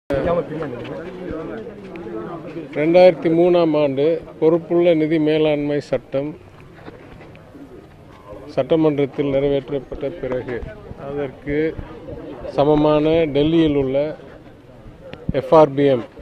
ரெண்டாயிரத்தி மூணாம் ஆண்டு பொறுப்புள்ள நிதி மேலாண்மை சட்டம் சட்டமன்றத்தில் நிறைவேற்றப்பட்ட பிறகு அதற்கு சமமான டெல்லியில் உள்ள FRBM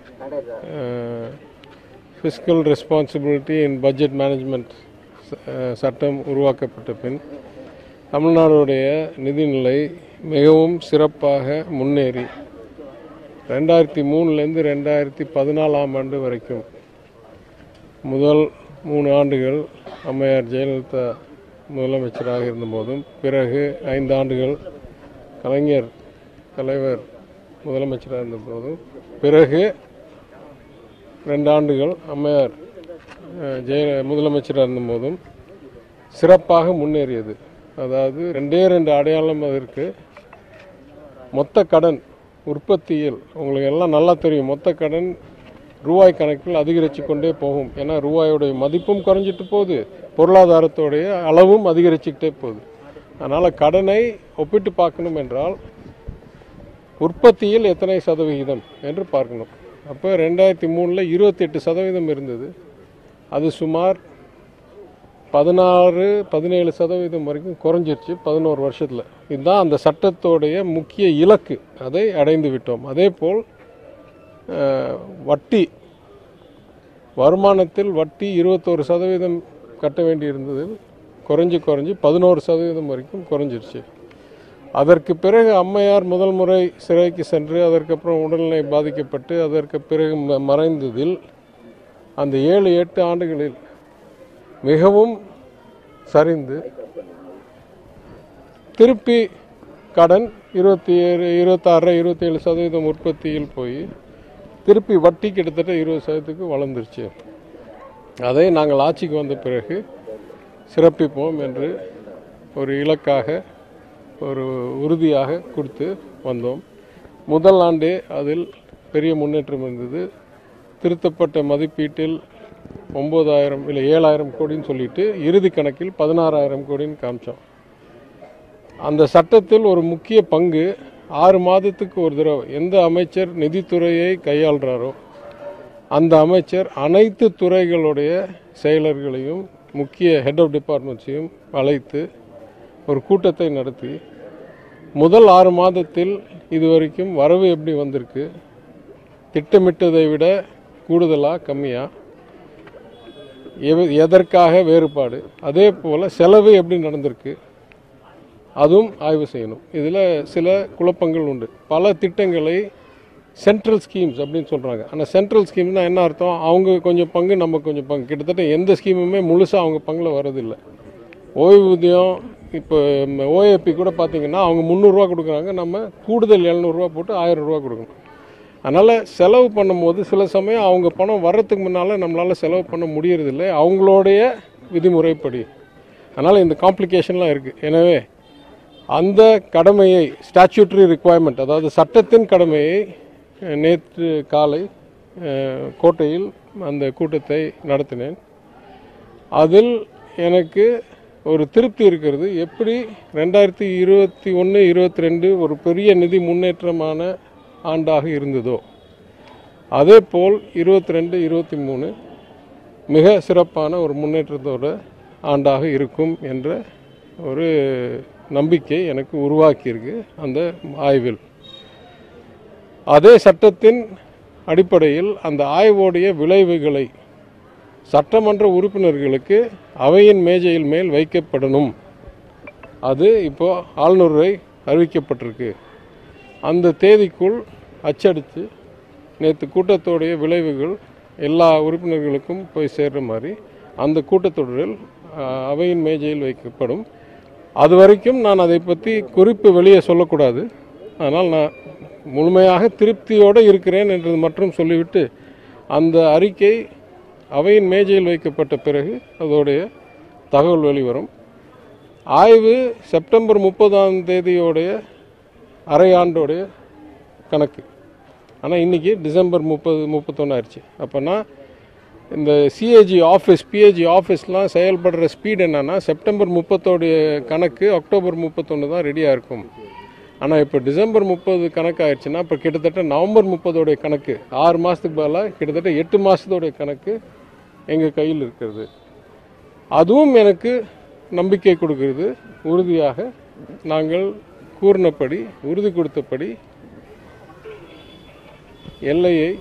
fiscal responsibility and budget management சட்டம் உருவாக்கப்பட்ட பின் தமிழ்நாடுடைய நிதிநிலை மிகவும் சிறப்பாக முன்னேறி ரெண்டாயிரத்தி மூணுலேருந்து ரெண்டாயிரத்தி பதினாலாம் ஆண்டு வரைக்கும் முதல் மூணு ஆண்டுகள் அம்மையார் ஜெயலலிதா முதலமைச்சராக இருந்தபோதும் பிறகு ஐந்து ஆண்டுகள் கலைஞர் தலைவர் முதலமைச்சராக இருந்தபோதும் பிறகு ரெண்டு ஆண்டுகள் அம்மையார் அஹ், ஜெய முதலமைச்சராக இருந்தபோதும் சிறப்பாக முன்னேறியது அதாவது ரெண்டே ரெண்டு அடையாளம் அதற்கு மொத்த கடன் உற்பத்தியில் உங்களுக்கு எல்லாம் நல்லா தெரியும் மொத்த கடன் ரூபாய் கணக்கில் அதிகரித்து கொண்டே போகும் ஏன்னா ரூபாயோடைய மதிப்பும் குறைஞ்சிட்டு போகுது பொருளாதாரத்தோடைய அளவும் அதிகரிச்சுக்கிட்டே போகுது அதனால் கடனை ஒப்பிட்டு பார்க்கணும் என்றால் உற்பத்தியில் எத்தனை சதவிகிதம் என்று பார்க்கணும் அப்போ ரெண்டாயிரத்தி மூணில் இருபத்தெட்டு சதவீதம் இருந்தது அது சுமார் பதினாறு பதினேழு சதவீதம் வரைக்கும் குறைஞ்சிருச்சு பதினோரு வருஷத்தில் இதுதான் அந்த சட்டத்தோடைய முக்கிய இலக்கு அதை அடைந்து விட்டோம் அதே போல் அஹ், வட்டி வருமானத்தில் வட்டி இருபத்தோரு சதவீதம் கட்ட வேண்டியிருந்தது குறைஞ்சி குறைஞ்சி பதினோரு சதவீதம் வரைக்கும் குறைஞ்சிருச்சு அதற்கு பிறகு அம்மையார் முதல் முறை சிறைக்கு சென்று அதற்கப்புறம் உடல்நிலை பாதிக்கப்பட்டு அதற்கு பிறகு ம- மறைந்ததில் அந்த ஏழு எட்டு ஆண்டுகளில் மிகவும் சரிந்து திருப்பி கடன் இருபத்தி ஏழு இருபத்தாறு இருபத்தேழு சதவீதம் உற்பத்தியில் போய் திருப்பி வட்டி கிட்டத்தட்ட இருபது சதவீதத்துக்கு வளர்ந்துருச்சு அதை நாங்கள் ஆட்சிக்கு வந்த பிறகு சிறப்பிப்போம் என்று ஒரு இலக்காக ஒரு உறுதியாக கொடுத்து வந்தோம் முதல் ஆண்டே அதில் பெரிய முன்னேற்றம் இருந்தது திருத்தப்பட்ட மதிப்பீட்டில் ஒம்பதாயிரம் இல்லை ஏழாயிரம் கோடின்னு சொல்லிட்டு இறுதி கணக்கில் பதினாறாயிரம் கோடின்னு காமிச்சோம் அந்த சட்டத்தில் ஒரு முக்கிய பங்கு ஆறு மாதத்துக்கு ஒரு தடவை எந்த அமைச்சர் நிதித்துறையை கையாள்றாரோ அந்த அமைச்சர் அனைத்து துறைகளுடைய செயலர்களையும் முக்கிய ஹெட் ஆஃப் டிபார்ட்மெண்ட்ஸையும் அழைத்து ஒரு கூட்டத்தை நடத்தி முதல் ஆறு மாதத்தில் இதுவரைக்கும் வரவு எப்படி வந்திருக்கு திட்டமிட்டதை விட கூடுதலா கம்மியா எவ- எதற்காக வேறுபாடு அதே போல் செலவு எப்படி நடந்திருக்கு அதுவும் ஆய்வு செய்யணும் இதில் சில குழப்பங்கள் உண்டு பல திட்டங்களை சென்ட்ரல் ஸ்கீம்ஸ் அப்படின்னு சொல்கிறாங்க ஆனால் சென்ட்ரல் ஸ்கீம்னா என்ன அர்த்தம் அவங்க கொஞ்சம் பங்கு நம்ம கொஞ்சம் பங்கு கிட்டத்தட்ட எந்த ஸ்கீமுமே முழுசாக அவங்க பங்கில் வரதில்லை ஓய்வூதியம் இப்போ ஓஏபி கூட பார்த்தீங்கன்னா அவங்க முந்நூறுரூவா கொடுக்குறாங்க நம்ம கூடுதல் எழுநூறுவா போட்டு ஆயிரம் ரூபா கொடுக்கணும் அதனால் செலவு பண்ணும்போது சில சமயம் அவங்க பணம் வர்றதுக்கு முன்னால் நம்மளால் செலவு பண்ண முடியறதில்லை அவங்களுடைய விதிமுறைப்படி அதனால் இந்த காம்ப்ளிகேஷன்லாம் இருக்குது எனவே அந்த கடமையை ஸ்டாச்சுட்டரி ரிக்குவயர்மெண்ட் அதாவது சட்டத்தின் கடமையை அஹ், நேற்று காலை அஹ், கோட்டையில் அந்த கூட்டத்தை நடத்தினேன் அதில் எனக்கு ஒரு திருப்தி இருக்கிறது எப்படி ரெண்டாயிரத்தி இருபத்தி ஒன்று இருபத்தி ரெண்டு ஒரு பெரிய நிதி முன்னேற்றமான ஆண்டாக இருந்ததோ அதே போல் இருபத்தி ரெண்டு இருபத்தி மூணு மிக சிறப்பான ஒரு முன்னேற்றத்தோட ஆண்டாக இருக்கும் என்ற ஒரு நம்பிக்கை எனக்கு உருவாக்கியிருக்கு அந்த ஆய்வில் அதே சட்டத்தின் அடிப்படையில் அந்த ஆய்வோடைய விளைவுகளை சட்டமன்ற உறுப்பினர்களுக்கு அவையின் மேஜையில் மேல் வைக்கப்படணும் அது இப்போ ஆளுநரை அறிவிக்கப்பட்டிருக்கு அந்த தேதிக்குள் அச்சடித்து நேற்று கூட்டத்தோடைய விளைவுகள் எல்லா உறுப்பினர்களுக்கும் போய் சேர்ற மாதிரி அந்த கூட்டத்தொடரில் அஹ், அவையின் மேஜையில் வைக்கப்படும் அது வரைக்கும் நான் அதை பற்றி குறிப்பு வெளியே சொல்லக்கூடாது அதனால் நான் முழுமையாக திருப்தியோடு இருக்கிறேன் என்றது மட்டும் சொல்லிவிட்டு அந்த அறிக்கை அவையின் மேஜையில் வைக்கப்பட்ட பிறகு அதோடைய தகவல் வெளிவரும் ஆய்வு செப்டம்பர் முப்பதாம் தேதியோடைய அரையாண்டோடைய கணக்கு ஆனால் இன்றைக்கி டிசம்பர் முப்பது முப்பத்தொன்று ஆயிடுச்சு அப்போனா இந்த சிஏஜி ஆஃபீஸ் பிஏஜி ஆஃபீஸ்லாம் செயல்படுற ஸ்பீட் என்னன்னா செப்டம்பர் முப்பத்தோடைய கணக்கு அக்டோபர் முப்பத்தொன்று தான் ரெடியாக இருக்கும் ஆனால் இப்போ டிசம்பர் முப்பது கணக்கு ஆயிடுச்சுன்னா இப்போ கிட்டத்தட்ட நவம்பர் முப்பதோடைய கணக்கு ஆறு மாதத்துக்கு பதிலாக கிட்டத்தட்ட எட்டு மாதத்தோடைய கணக்கு எங்கள் கையில் இருக்கிறது அதுவும் எனக்கு நம்பிக்கை கொடுக்கிறது உறுதியாக நாங்கள் கூறினபடி உறுதி கொடுத்தபடி எல்லையை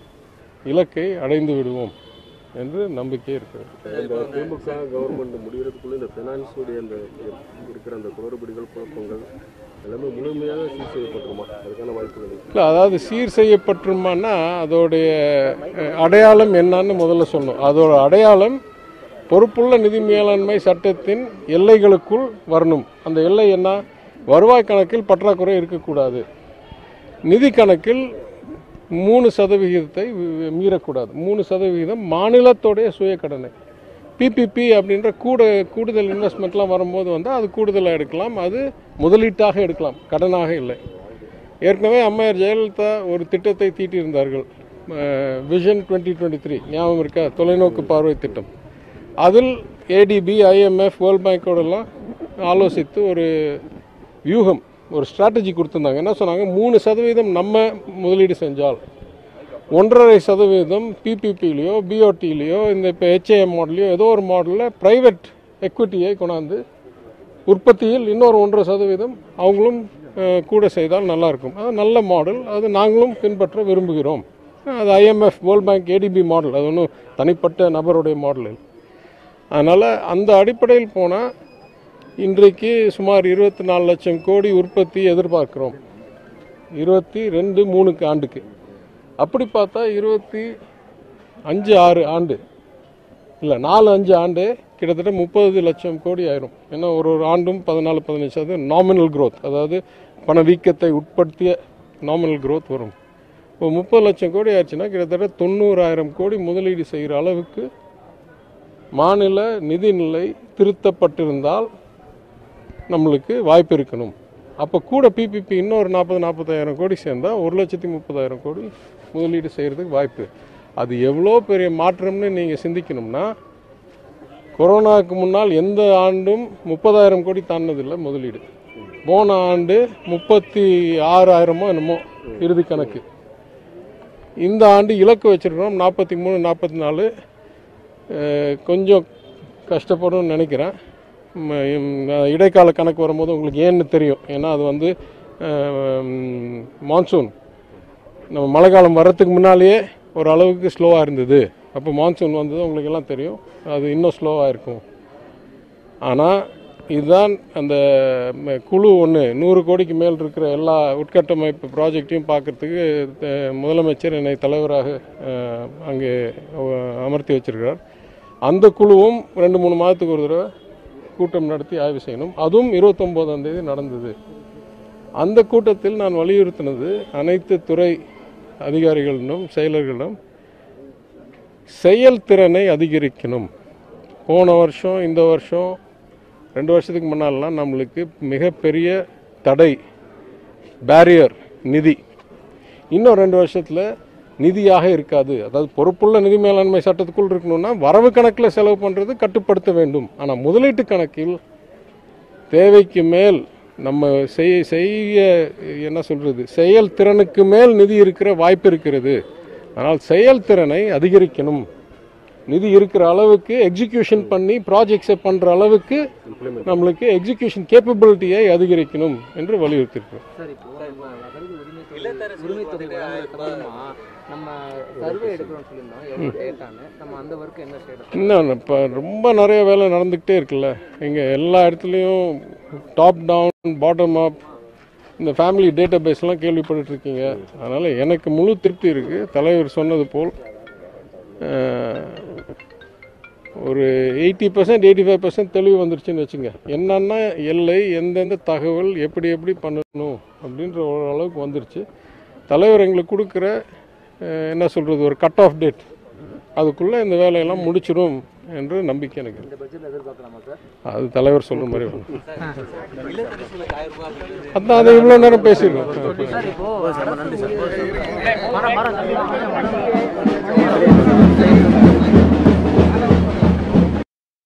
இலக்கை அடைந்து விடுவோம் என்று நம்பிக்கை இருக்கிறது இந்த திமுக கவர்மெண்ட் முடிகிறதுக்குள்ள இந்த ஃபைனான்ஸுடைய அந்த இருக்கிற அந்த குளறுபடிகள் குழப்பங்கள் எல்லாமே முழுமையாக சீர் செய்யப்பட்டுருமா அதுக்கான வாய்ப்புகள் இருக்கு. இல்லை அதாவது சீர் செய்யப்பட்டுருமான்னா அதோடைய அஹ், அடையாளம் என்னன்னு முதல்ல சொல்லணும் அதோட அடையாளம் பொறுப்புள்ள நிதி மேலாண்மை சட்டத்தின் எல்லைகளுக்குள் வரணும் அந்த எல்லை என்ன வருவாய் கணக்கில் பற்றாக்குறை இருக்கக்கூடாது நிதி கணக்கில் மூணு சதவிகிதத்தை வி- மீறக்கூடாது மூணு சதவிகிதம் மாநிலத்தோடைய சுய கடனை பிபிபி அப்படின்ற கூட கூடுதல் இன்வெஸ்ட்மெண்ட்லாம் வரும்போது வந்து அது கூடுதலாக எடுக்கலாம் அது முதலீட்டாக எடுக்கலாம் கடனாக இல்லை ஏற்கனவே அம்மையார் ஜெயலலிதா ஒரு திட்டத்தை தீட்டியிருந்தார்கள் விஷன் டுவெண்ட்டி டுவெண்ட்டி த்ரீ ஞாபகம் இருக்கா தொலைநோக்கு பார்வை திட்டம் அதில் ஏடிபி ஐஎம்எஃப் வேர்ல்ட் பேங்கோடெல்லாம் ஆலோசித்து ஒரு வியூகம் ஒரு ஸ்ட்ராட்டஜி கொடுத்துருந்தாங்க என்ன சொன்னாங்க மூணு சதவீதம் நம்ம முதலீடு செஞ்சால் ஒன்றரை சதவீதம் பிபிபிலேயோ பிஓடிலேயோ இந்த இப்போ ஹெச்ஏஎம் மாடலையோ ஏதோ ஒரு மாடலில் ப்ரைவேட் எக்விட்டியை கொண்டாந்து உற்பத்தியில் இன்னொரு ஒன்றரை சதவீதம் அவங்களும் அஹ், கூட செய்தால் நல்லாயிருக்கும் அது நல்ல மாடல் அது நாங்களும் பின்பற்ற விரும்புகிறோம் அது IMF world bank ADB model அது ஒன்றும் தனிப்பட்ட நபருடைய மாடல் இல்லை அதனால் அந்த அடிப்படையில் போனால் இன்றைக்கு சுமார் இருபத்தி நாலு லட்சம் கோடி உற்பத்தி எதிர்பார்க்கிறோம் இருபத்தி ரெண்டு மூணுக்கு ஆண்டுக்கு அப்படி பார்த்தா இருபத்தி அஞ்சு ஆறு ஆண்டு இல்லை நாலு அஞ்சு ஆண்டு கிட்டத்தட்ட முப்பது லட்சம் கோடி ஆயிரும் ஏன்னா ஒரு ஒரு ஆண்டும் பதினாலு பதினஞ்சு சதவீதம் நாமினல் growth அதாவது பணவீக்கத்தை உட்படுத்திய நாமினல் growth வரும் இப்போ முப்பது லட்சம் கோடி ஆயிடுச்சுன்னா கிட்டத்தட்ட தொண்ணூறாயிரம் கோடி முதலீடு செய்கிற அளவுக்கு மாநில நிதிநிலை திருத்தப்பட்டிருந்தால் நம்மளுக்கு வாய்ப்பு இருக்கணும் அப்போ கூட பிபிபி இன்னொரு நாற்பது நாற்பதாயிரம் கோடி சேர்ந்தால் ஒரு லட்சத்தி முப்பதாயிரம் கோடி முதலீடு செய்கிறதுக்கு வாய்ப்பு அது எவ்வளோ பெரிய மாற்றம்னு நீங்கள் சிந்திக்கணும்னா கொரோனாவுக்கு முன்னால் எந்த ஆண்டும் முப்பதாயிரம் கோடி தாண்டினதில்லை முதலீடு போன ஆண்டு முப்பத்தி ஆறாயிரமோ என்னமோ இறுதி கணக்கு இந்த ஆண்டு இலக்கு வச்சிருக்கிறோம் நாற்பத்தி மூணு நாற்பத்தி நாலு அஹ், கொஞ்சம் கஷ்டப்படும்னு நினைக்கிறேன் ம, இம், இடைக்கால கணக்கு வரும்போது உங்களுக்கு ஏன்னு தெரியும் ஏன்னா அது வந்து மான்சூன் நம்ம மழை காலம் வர்றதுக்கு முன்னாலேயே ஒரு அளவுக்கு ஸ்லோவாக இருந்தது அப்போ மான்சூன் வந்தது உங்களுக்கு எல்லாம் தெரியும் அது இன்னும் ஸ்லோவாக இருக்கும் ஆனால் இதுதான் அந்த ம, குழு ஒன்று நூறு கோடிக்கு மேல் இருக்கிற எல்லா உட்கட்டமைப்பு ப்ராஜெக்டையும் பார்க்கறதுக்கு அஹ், முதலமைச்சர் என்னை தலைவராக அஹ், அங்கே அஹ், அமர்த்தி வச்சிருக்கிறார் அந்த குழுவும் ரெண்டு மூணு மாதத்துக்கு ஒரு தடவை கூட்டம் நடத்தி ஆய்வு செய்யணும் அதுவும் இருபத்தொம்போதாம் தேதி நடந்தது அந்த கூட்டத்தில் நான் வலியுறுத்தினது அனைத்து துறை அதிகாரிகளிடம் செயலர்களிடம் செயல்திறனை அதிகரிக்கணும் போன வருஷம் இந்த வருஷம் ரெண்டு வருஷத்துக்கு முன்னாலலாம் நம்மளுக்கு மிகப்பெரிய தடை பேரியர் நிதி இன்னும் ரெண்டு வருஷத்தில் நிதியாக இருக்காது அதாவது பொறுப்புள்ள நிதி மேலாண்மை சட்டத்துக்குள் இருக்கணும்னா வரவு கணக்கில் செலவு பண்ணுறது கட்டுப்படுத்த வேண்டும் ஆனால் முதலீட்டு கணக்கில் தேவைக்கு மேல் நம்ம செய்ய செய்ய என்ன சொல்றது செயல்திறனுக்கு மேல் நிதி இருக்கிற வாய்ப்பு இருக்கிறது ஆனால் செயல்திறனை அதிகரிக்கணும் நிதி இருக்கிற அளவுக்கு எக்ஸிகியூஷன் பண்ணி ப்ராஜெக்ட்ஸை பண்ணுற அளவுக்கு நம்மளுக்கு எக்ஸிகியூஷன் கேப்பபிலிட்டியை அதிகரிக்கணும் என்று வலியுறுத்தியிருக்கிறோம் சார் இப்போ நம்ம அதாவது உரிமை உரிமை தொகை வழங்குறதுக்கு அப்புறமா நம்ம சர்வே எடுக்கிறோம்னு சொல்லியிருந்தோம் எவ்வளோ டேட்டான்னு நம்ம அந்த ஒர்க் என்ன ஸ்டேட்டஸ் இன்னும் இப்போ ரொம்ப நிறைய வேலை நடந்துக்கிட்டே இருக்குல்ல இங்கே எல்லா இடத்துலையும் டாப் டவுன் பாட்டம் அப் இந்த ஃபேமிலி டேட்டா பேஸ்லாம் கேள்விப்பட்டுட்டு இருக்கீங்க அதனால் எனக்கு முழு திருப்தி இருக்குது தலைவர் சொன்னது போல் அஹ், ஒரு eighty percent eighty five percent தெளிவு வந்துருச்சுன்னு வச்சுங்க என்னென்ன எல்லை எந்தெந்த தகவல் எப்படி எப்படி பண்ணணும் அப்படின்ற ஒரு அளவுக்கு வந்துருச்சு தலைவர் எங்களுக்கு கொடுக்குற அஹ், என்ன சொல்கிறது ஒரு கட் ஆஃப் டேட் அதுக்குள்ளே இந்த வேலையெல்லாம் முடிச்சிடும் என்று நம்பிக்கை எனக்கு இருக்கு. இந்த பட்ஜெட்டில் எதிர்பார்க்கலாமா சார் அது தலைவர் சொல்கிற மாதிரி வரும் அதான் அதை இவ்வளோ நேரம் பேசியிருக்கோம் சார் இப்போ மரம் மரம்